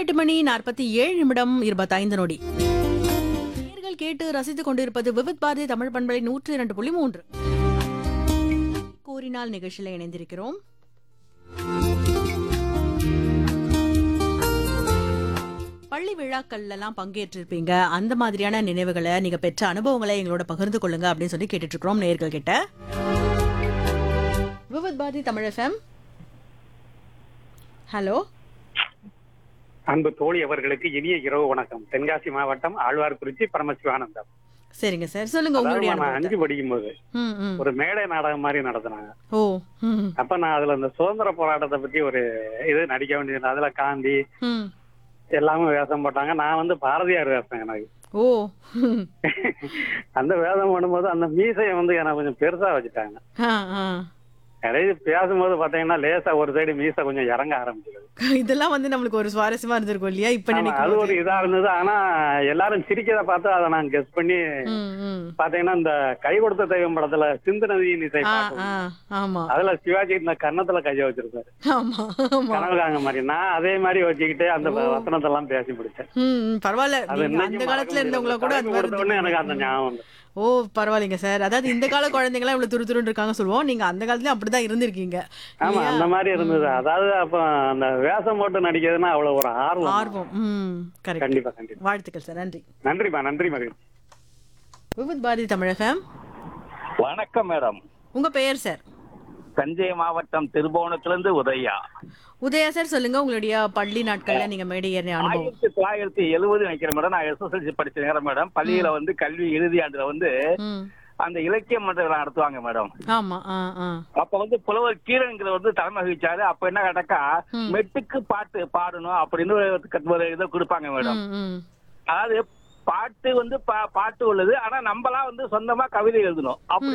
எட்டு மணி நாற்பத்தி ஏழு நிமிடம் இருபத்தைந்து நொடி நேயர்கள் கேட்டு ரசித்துக் கொண்டிருப்பது விவித் பாரதி தமிழ் பண்பலை நூற்றி இரண்டு புள்ளி மூன்று கூறினால் நிகழ்ச்சியில் இணைந்திருக்கிறோம் பள்ளி விழாக்கள்ல எல்லாம் பங்கேற்றிருப்பீங்க அந்த மாதிரியான நினைவுகளை நீங்க பெற்ற அனுபவங்களை எங்களோட பகிர்ந்து கொள்ளுங்க அப்படின்னு சொல்லி கேட்டுட்டு இருக்கிறோம் நேயர்கள் கிட்ட விவித் பாரதி தமிழ் எஃப்எம் ஹலோ அன்பு தோழி அவர்களுக்கு இனிய இரவு வணக்கம் தென்காசி மாவட்டம் ஆழ்வார்குறிச்சி பரமசிவானந்தம் சரிங்க சார் சொல்லுங்க அதாவது உங்களுடைய நான் அனுபவத்தை. அஞ்சு படிக்கும் போது ம் ம் ஒரு மேடை நாடகம் மாதிரி நடத்தினாங்க ஓ ம் அப்ப நான் அதுல இந்த சுதந்திர போராட்டத்தை பத்தி ஒரு இது நடிக்க வேண்டியது அதுல காந்தி ம் எல்லாமே வேஷம் போட்டாங்க நான் வந்து பாரதியார் வேஷம் எனக்கு ஓ ம். அந்த வேஷம் பண்ணும்போது அந்த மீசையை வந்து எனக்கு கொஞ்சம் பெருசா வச்சுட்டாங்க ஆ ஆ கடைசி பேசும்போது பாத்தீங்கன்னா லேசா ஒரு சைடு மீசை கொஞ்சம் இறங்க ஆரம்பிச்சது இதெல்லாம் வந்து நம்மளுக்கு ஒரு சுவாரஸ்யமா இருந்திருக்கும் இல்லையா இப்ப ஆமா, நினைக்கும் அது போது. ஒரு இதா இருந்தது ஆனா எல்லாரும் சிரிக்கிறத பார்த்து அதை நான் கெஸ் பண்ணி ம் ம் பாத்தீங்கன்னா இந்த கை கொடுத்த தெய்வம் படத்துல சிந்து நதியின் இசை ஆ பாட்டு ஆ ஆமா அதுல சிவாஜி இந்த கன்னத்துல கைய வச்சிருப்பாரு ஆமா ஆமா கனவுகாங்க மாதிரி நான் அதே மாதிரி வச்சுக்கிட்டு அந்த வசனத்தை எல்லாம் பேசி முடிச்சேன் ம் ம், பரவாயில்ல அது நீங்க இன்னைக்கு அந்த மறக்க காலத்துல இருந்தவங்கள கூட அது முடியாது. மாதிரி தலைப்பு கொடுத்த உடனே எனக்கு அந்த இருந்திருக்கும். ஞாபகம் வந்து ஓ பரவாயில்லைங்க சார் அதாவது இந்த கால குழந்தைங்களாம் இவ்வளவு துரு துருன்னு இருக்காங்க சொல்லுவோம் நீங்க அந்த காலத்துலயும் அப்படிதான் இருந்திருக்கீங்க ஆமா இல்லையா? அந்த மாதிரி இருந்தது அதாவது அப்ப அந்த வேஷம் போட்டு நடிக்கிறதுன்னா அவ்வளவு ஒரு ஆர்வம் ஆர்வம் ம் கரெக்ட் கண்டிப்பா கண்டிப்பா வாழ்த்துக்கள் சார் நன்றி நன்றிமா நன்றி மகிழ்ச்சி விவித் பாரதி தமிழகம் வணக்கம் மேடம் உங்க பெயர் சார் தஞ்சை மாவட்டம் திருபுவனத்திலிருந்து உதயா உதயா சார் சொல்லுங்க உங்களுடைய பள்ளி நாட்கள்ல நீங்க மேடை ஏறிய அனுபவம் ஆயிரத்தி தொள்ளாயிரத்தி எழுபது நினைக்கிறேன் மேடம் நான் எஸ்எஸ்எல்சி படிச்ச நேரம் மேடம் பள்ளியில வந்து கல்வி இறுதி ஆண்டுல வந்து ம் அந்த இலக்கிய மன்ற விழா நடத்துவாங்க மேடம் ஆமா ஆ ஆ அப்ப வந்து புலவர் கீரன்கிற வந்து தலைமை வகிச்சாரு அப்ப என்ன கேட்டாக்கா ம். மெட்டுக்கு பாட்டு பாடணும் அப்படின்னு ஒரு ஒரு இதை கொடுப்பாங்க மேடம் ம் ம் அதாவது பாட்டு வந்து பா- பாட்டு உள்ளது ஆனா நம்மளா வந்து சொந்தமா கவிதை எழுதணும் அப்படி